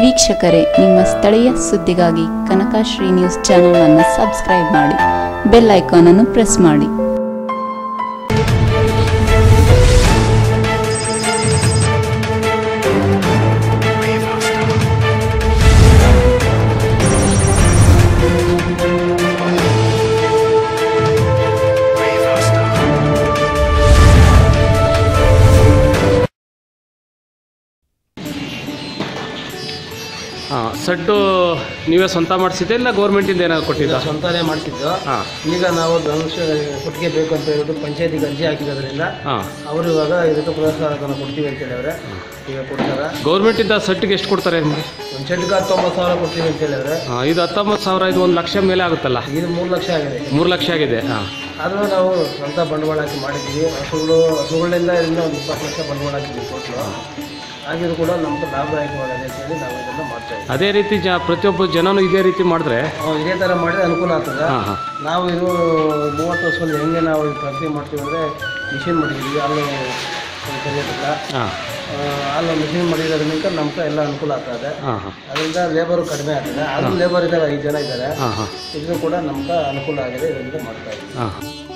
ವೀಕ್ಷಕರೇ ನಿಮ್ಮ ಸ್ಥಳೀಯ ಸುದ್ದಿಗಾಗಿ ಕನಕಶ್ರೀ ನ್ಯೂಸ್ ಚಾನೆಲ್ ಅನ್ನು ಸಬ್ಸ್ಕ್ರೈಬ್ ಮಾಡಿ ಬೆಲ್ ಐಕಾನ್ ಅನ್ನು ಪ್ರೆಸ್ ಮಾಡಿ ಹಾಂ ಸಡ್ಡು ನೀವೇ ಸ್ವಂತ ಮಾಡಿಸಿದ್ದೆ ಇಲ್ಲ ಗೌರ್ಮೆಂಟಿಂದ ಏನಾದ್ರು ಕೊಟ್ಟಿದ್ದ ಸ್ವಂತನೇ ಮಾಡ್ತಿದ್ದು ಹಾಂ ಈಗ ನಾವು ಧನುಷ ಕೊಟ್ಟಿಗೆ ಬೇಕು ಅಂತ ಹೇಳ್ಬಿಟ್ಟು ಪಂಚಾಯತಿಗೆ ಅರ್ಜಿ ಹಾಕಿರೋದ್ರಿಂದ ಹಾಂ ಅವರು ಇವಾಗ ಇದಕ್ಕೆ ಪುರಸ್ಕಾರವನ್ನು ಕೊಡ್ತೀವಿ ಅಂತ ಹೇಳಿದ್ರೆ ಈಗ ಕೊಡ್ತಾರೆ ಗೌರ್ಮೆಂಟಿಂದ ಸಟ್ಟಿಗೆ ಎಷ್ಟು ಕೊಡ್ತಾರೆ ನಿಮಗೆ ಒಂದು ಚೆಡ್ಗೆ ಹತ್ತೊಂಬತ್ತು ಸಾವಿರ ಕೊಡ್ತೀವಿ ಅಂತ ಹೇಳಿದ್ರೆ ಹಾಂ ಇದು ಹತ್ತೊಂಬತ್ತು ಸಾವಿರ ಇದು ಒಂದು ಲಕ್ಷ ಮೇಲೆ ಆಗುತ್ತಲ್ಲ ಇದು ಮೂರು ಲಕ್ಷ ಆಗಿದೆ ಮೂರು ಲಕ್ಷ ಆಗಿದೆ ಹಾಂ ಆದರೂ ನಾವು ಸ್ವಂತ ಬಂಡವಾಳ ಹಾಕಿ ಮಾಡಿದ್ದೀವಿ ಹಸುಗಳು ಹಸುಗಳಿಂದ ಇದರಿಂದ ಒಂದು ಇಪ್ಪತ್ತು ಲಕ್ಷ ಬಂಡವಾಳ ಹಾಕಿದ್ವಿ ಟೋಟ್ಲು ಆಗಿದ್ರು ಕೂಡ ನಮ್ಗೆ ಲಾಭದಾಯಕವಾಗಿದೆ ಅಂತ ಹೇಳಿ ನಾವು ಇದನ್ನು ಮಾಡ್ತಾ ಇದ್ದೀವಿ ಅದೇ ರೀತಿ ಜ ಪ್ರತಿಯೊಬ್ಬ ಜನನೂ ಇದೇ ರೀತಿ ಮಾಡಿದ್ರೆ ನಾವು ಇದೇ ಥರ ಮಾಡಿದ್ರೆ ಅನುಕೂಲ ಆಗ್ತದೆ ಹಾಂ ಹಾಂ ನಾವು ಇದು ಮೂವತ್ತು ವರ್ಷದಲ್ಲಿ ಹೆಂಗೆ ನಾವು ಈ ಪ್ರಕ್ರಿಯೆ ಮಾಡ್ತೀವಿ ಅಂದರೆ ಮಿಷಿನ್ ಮಾಡಿದ್ದೀವಿ ಹಾಲು ಕರಿಯೋದಿಲ್ಲ ಹಾಂ ಹಾಲು ಮಿಷಿನ್ ಮಾಡಿರೋದ್ರಿಂದ ನಮ್ಗೆ ಎಲ್ಲ ಅನುಕೂಲ ಆಗ್ತದೆ ಹಾಂ ಹಾಂ ಅದರಿಂದ ಲೇಬರು ಕಡಿಮೆ ಆಗ್ತದೆ ಆದರೂ ಲೇಬರ್ ಇದ್ದಾರೆ ಐದು ಜನ ಇದ್ದಾರೆ ಹಾಂ ಹಾಂ ಇದನ್ನು ಕೂಡ ನಮ್ಗೆ ಅನುಕೂಲ ಆಗಿದೆ ಇದರಿಂದ ಮಾಡ್ತಾ ಇದ್ದೀವಿ ಹಾಂ